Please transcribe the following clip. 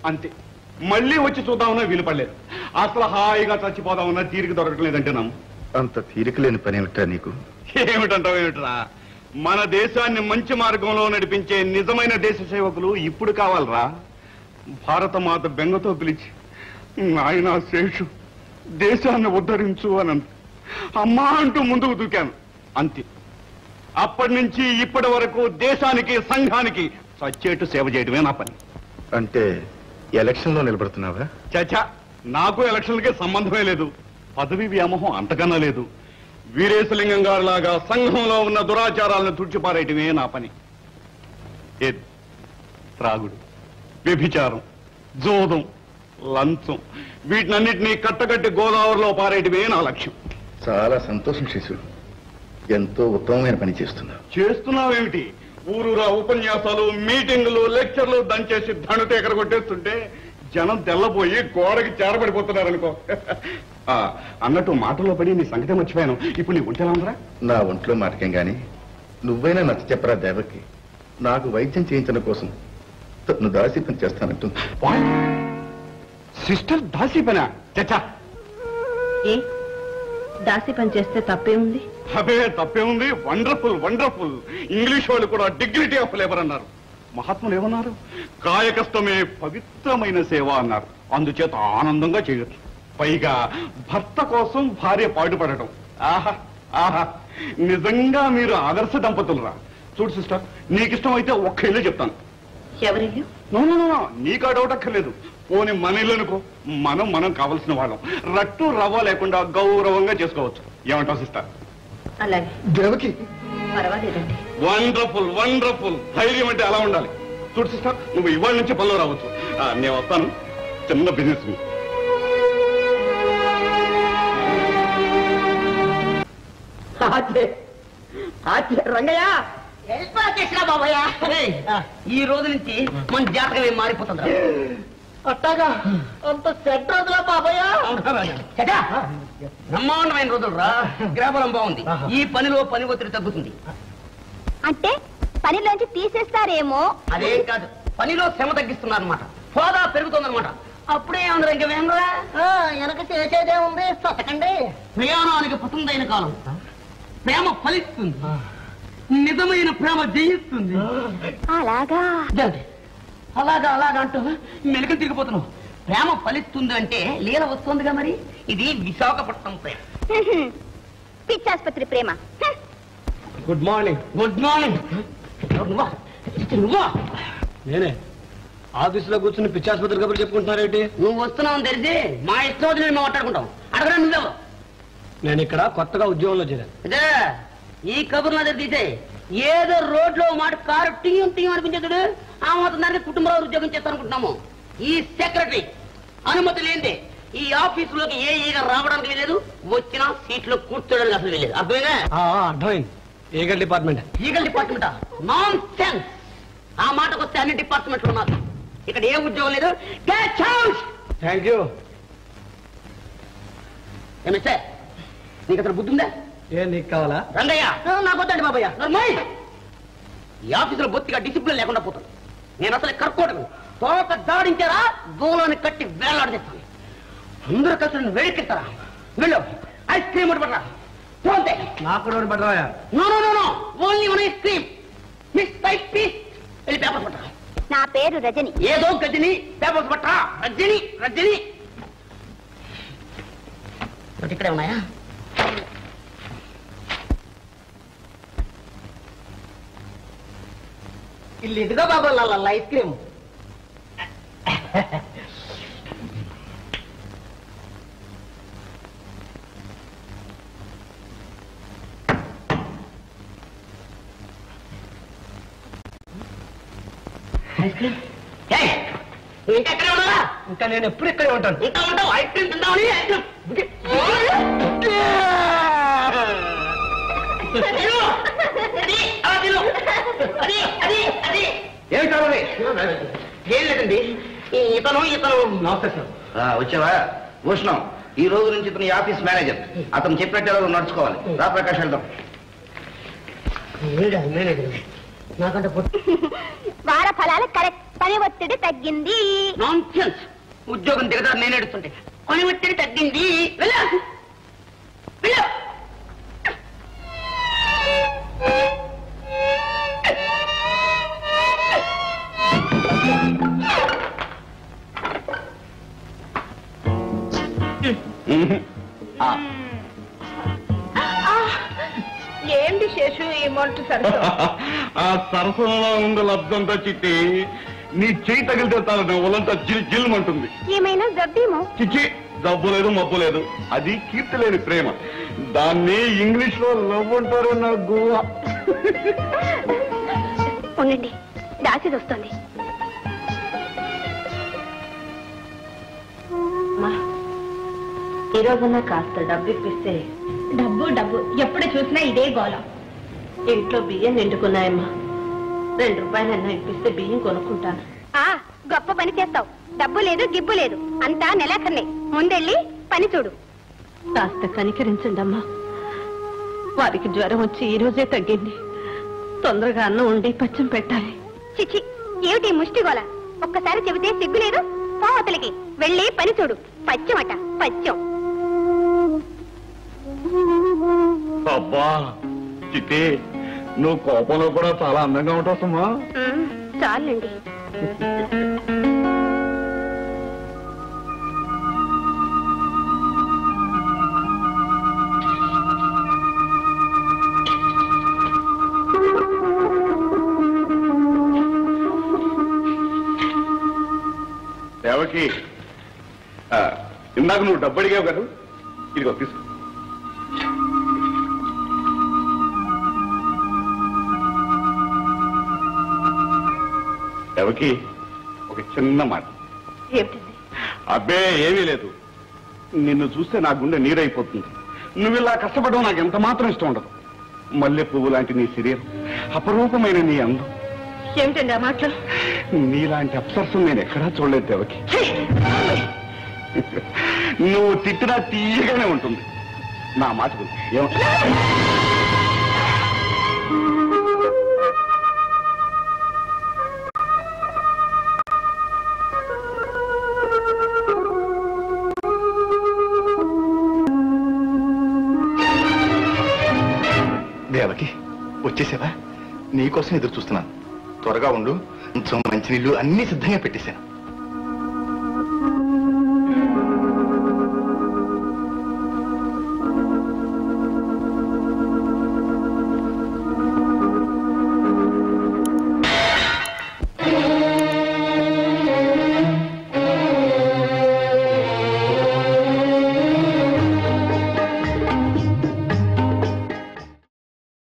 అంతే మళ్ళీ వచ్చి చూద్దామన్నా వీలు పడలేదు అసలు హాయిగా చచ్చిపోదామన్నా తీరిక దొరకట్లేదంటే నమ్ము అంత తీరిక లేని పని ఏమిటా నీకు ఏమిటంటావు ఏమిట్రా మన దేశాన్ని మంచి మార్గంలో నడిపించే నిజమైన దేశ సేవకులు ఇప్పుడు కావాలరా భారతమాత బెంగతో పిలిచి ఆయన శేషు దేశాన్ని ఉద్ధరించు అని అంది. అమ్మా అంటూ ముందుకు దూకాను అంతే అప్పటి నుంచి ఇప్పటి వరకు దేశానికి సంఘానికి సచ్చేటు సేవ చేయడమే నా పని అంటే ఎలక్షన్ లో నిలబడుతున్నావా చచా నాకు ఎలక్షన్లకి సంబంధమే లేదు పదవి వ్యామోహం అంతకన్నా లేదు వీరేశలింగం గారి లాగా సంఘంలో ఉన్న దురాచారాలను తుడిచిపారేయటమే నా పని ఏది త్రాగుడు వ్యభిచారం జోదం లంచం వీటినన్నిటినీ కట్టకట్టి గోదావరిలో పారేయటమే నా లక్ష్యం చాలా సంతోషం శిశుడు ఎంతో ఉత్తమమైన పని చేస్తున్నావు చేస్తున్నావేమిటి ఊరూరా ఉపన్యాసాలు మీటింగులు లెక్చర్లు దంచేసి ధనుత ఎక్కడ కొట్టేస్తుంటే జనం తెల్లబోయి గోడకి చేరబడిపోతున్నారనుకో ఆ, అన్నట్టు మాటల్లో పడి నీ సంగతే మర్చిపోయాను ఇప్పుడు నీ ఒంటెలా ఉందిరా నా ఒంట్లో మాటకేం గాని నువ్వైనా నచ్చ చెప్పరా దేవకి నాకు వైద్యం చేయించడం కోసం తను దాసి పని చేస్తానంటుంది సిస్టర్ దాసి పనా చచ్చా ఏ దాసి పని చేస్తే తప్పేముంది అవే తప్పే ఉంది వండర్ఫుల్ వండర్ఫుల్ ఇంగ్లీష్ వాళ్ళు కూడా డిగ్నిటీ ఆఫ్ లేబర్ అన్నారు మహాత్ములు ఏమన్నారు కాయ కష్టమే పవిత్రమైన సేవ అన్నారు అందుచేత ఆనందంగా చేయొచ్చు పైగా భర్త కోసం భార్య పాటుపడటం ఆహా ఆహా నిజంగా మీరు ఆదర్శ దంపతులురా చూడు సిస్టర్ నీకిష్టం అయితే ఒక్క ఇల్లు చెప్తాను ఎవరిల్లు నో, నో, నో, నో, నీకు ఆ డౌట్ అక్కర్లేదు పోనీ మన ఇల్లు అనుకో మనం మనం కావలసిన వాళ్ళం రట్టు రవ్వ లేకుండా గౌరవంగా చేసుకోవచ్చు ఏమంటావు సిస్టర్ అలాగే దేవకి పర్వాలేదండి వండర్ఫుల్ వండర్ఫుల్ ధైర్యం అంటే అలా ఉండాలి చూడు సిస్టర్ నువ్వు ఇవాళ నుంచి పనిలో రావచ్చు ఆ, నేను వస్తాను చిన్న బిజినెస్ మీ రంగయ్య బాబయ్య ఈ రోజు నుంచి మన జాతకం ఏం మారిపోతుంది అట్టాగా అంత సెట్ రోజులా బాబయ్య చటా! బ్రహ్మాండమైన రోజులు రా గ్రహబలం బాగుంది ఈ పనిలో పని ఒత్తిడి తగ్గుతుంది అంటే పనిలోంచి తీసేస్తారేమో అదేం కాదు పనిలో శ్రమ తగ్గిస్తున్నారు అనమాట హోదా పెరుగుతుందన్నమాట అప్పుడే అందరూ ఇంకా వేమరా వెనక చేసేదే ఉంది సతకండి ప్రయాణానికి పసందైన కాలం ప్రేమ ఫలిస్తుంది నిజమైన ప్రేమ జయిస్తుంది అలాగా ఇదండి. అలాగా అలాగా అంటూ మెలకలు తిరిగిపోతున్నావు ప్రేమ ఫలిస్తుంది అంటే లీల వస్తుందిగా మరి ఇది విశాఖపట్నం ప్రేమ పిచ్చాసుపత్రి ప్రేమ హ్మ్. గుడ్ మార్నింగ్ గుడ్ మార్నింగ్ నువ్వా నువ్వా నేనే ఆఫీసులో కూర్చుని పిచ్చాసుపత్రి కబుర్లు చెప్పుకుంటున్నారేంటి నువ్వు వస్తున్నావు తెలిసి మా ఇష్టం వచ్చి మేము మాట్లాడుకుంటాం అడగడం నువ్వెవరు నేను ఇక్కడ కొత్తగా ఉద్యోగంలో చేరాను అదే ఈ కబుర్లు అదే తీసే ఏదో రోడ్లో మాట కారు టీం టీం అనిపించేది ఆ మాత్రం దానికి కుటుంబంలో ఉద్యోగం చేస్తారనుకుంటున్నాము ఈ సెక్రటరీ అనుమతి లేనిదే ఈ ఆఫీసులోకి ఏ ఈగ రావడానికి లేదు వచ్చినా సీట్లో కూర్చోడానికి అసలు లేదు అర్థమైనా ఆ, ఆ, అర్థమైంది ఏగల్ department legal department nonsense ఆ మాటకు వస్తే అన్ని డిపార్ట్మెంట్లు ఉన్నారు ఇక్కడ ఏ ఉద్యోగం లేదు Get out! థ్యాంక్ యూ ఏ మిస్టర్ నీకు అసలు బుద్ధి ఉందా ఏ నీకు కావాలా రంగయ్య నాకు వద్దండి బాబయ్య నర్మయ్ ఈ ఆఫీసులో బొత్తిగా డిసిప్లిన్ లేకుండా పోతుంది నేను అసలు కర్కోటకు తోక దాడించారా దూలోని కట్టి వేలాడదీస్తాను అందరూ కలిసి నన్ను వేడెక్కిస్తారా వెళ్ళు ఐస్ క్రీమ్ ఒకటి పడరా పోతే నాకు కూడా ఒకటి పడరాయా no no no no only one ice cream మిస్ టైప్ పీస్ వెళ్ళి పేపర్స్ పట్టరా నా పేరు రజని ఏదో గజని పేపర్స్ పట్టరా రజని రజని ఒకటి ఇక్కడే ఉన్నాయా ఇల్లు ఇదిగో బాబు నల్ల ఐస్ క్రీమ్ ఐస్ క్రీమ్ ఏయ్, నువ్వు ఇంకా ఎక్కడే ఉన్నావా ఇంకా నేను ఎప్పుడు ఇక్కడే ఉంటాను ఇంకా ఉంటావు ఐస్ క్రీమ్ తిందామని ఐస్ క్రీమ్ తిను. అది, అలా తిను. అది, అది, అది. ఏమి కావాలి ఏం లేదండి ఈ ఇతను ఇతను నమస్తే సార్ ఆ, వచ్చావా భూషణం ఈ రోజు నుంచి ఇతను ఈ ఆఫీస్ మేనేజర్ అతను చెప్పినట్టు ఎలా నడుచుకోవాలి రా ప్రకాష్ వెళ్దాం వీడా మేనేజర్ నాకంటే పొట్టు వార ఫలాలు కరెక్ట్ పని ఒత్తిడి తగ్గింది నాన్సెన్స్ ఉద్యోగం దిగదారు నేను ఎడుతుంటే కొని ఒత్తిడి తగ్గింది వెళ్ళా వెళ్ళా ఆ, ఏంటి శేషు ఈ మొంటు సరసం ఆ సరసంలో ఉంది లబ్ధంతా చిట్టి నీ చేయి తగిలితే చాలు నా ఒళ్ళంతా జిల్ జిల్మంటుంది ఏమైనా జబ్బేమో చిచ్చి డబ్బు లేదు మబ్బు లేదు అది కీర్తి లేని ప్రేమ దాన్ని ఇంగ్లీష్ లో లవ్ అంటారు నా గోవా ఉండండి దాసిది వస్తుంది ఈ రోజున కాస్త డబ్బు ఇప్పిస్తే డబ్బు డబ్బు ఎప్పుడు చూసినా ఇదే గోళం ఇంట్లో బియ్యం నిండుకున్నాయమ్మా రెండు రూపాయలన్నా ఇప్పిస్తే బియ్యం కొనుక్కుంటాను ఆ గొప్ప పని చేస్తావు డబ్బు లేదు గిబ్బు లేదు అంతా నెలాఖర్నే ముందెళ్ళి పని చూడు కాస్త కనికరించండి అమ్మా వారికి జ్వరం వచ్చి ఈ రోజే తగ్గింది తొందరగా అన్నం ఉండి పచ్చం పెట్టాలి చిచి ఏమిటి ఈ ముష్టి గోల ఒక్కసారి చెబితే సిగ్గు లేదు పోవతలికి వెళ్ళి పని చూడు పచ్చమట పచ్చం అబ్బా చిట్టి నువ్వు కోపంలో కూడా చాలా అందంగా ఉంటావమ్మా ఉమ్, చాలండి దేవకి ఆ, ఇందాక నువ్వు డబ్బు అడిగావు కదా ఇదిగో తీసుకో దేవకి ఒక చిన్న మాట ఏమిటండి అబ్బే ఏమీ లేదు నిన్ను చూస్తే నా గుండె నీరైపోతుంది నువ్వు ఇలా కష్టపడడం నాకు ఎంత మాత్రం ఇష్టం ఉండదు మల్లె పువ్వు లాంటి నీ శరీరం అపరూపమైన నీ అందం ఏమిటండి ఆ మాటలు నీలాంటి అప్సరసం నేను ఎక్కడా చూడలేదు దేవకి నువ్వు తిట్టినా తీయగానే ఉంటుంది నా మాట విను. ఏమ- దేవకి వచ్చేసావా నీకోసం ఎదురు చూస్తున్నాను త్వరగా ఉండు కొంచెం మంచినీళ్ళు అన్ని సిద్ధంగా పెట్టేశాను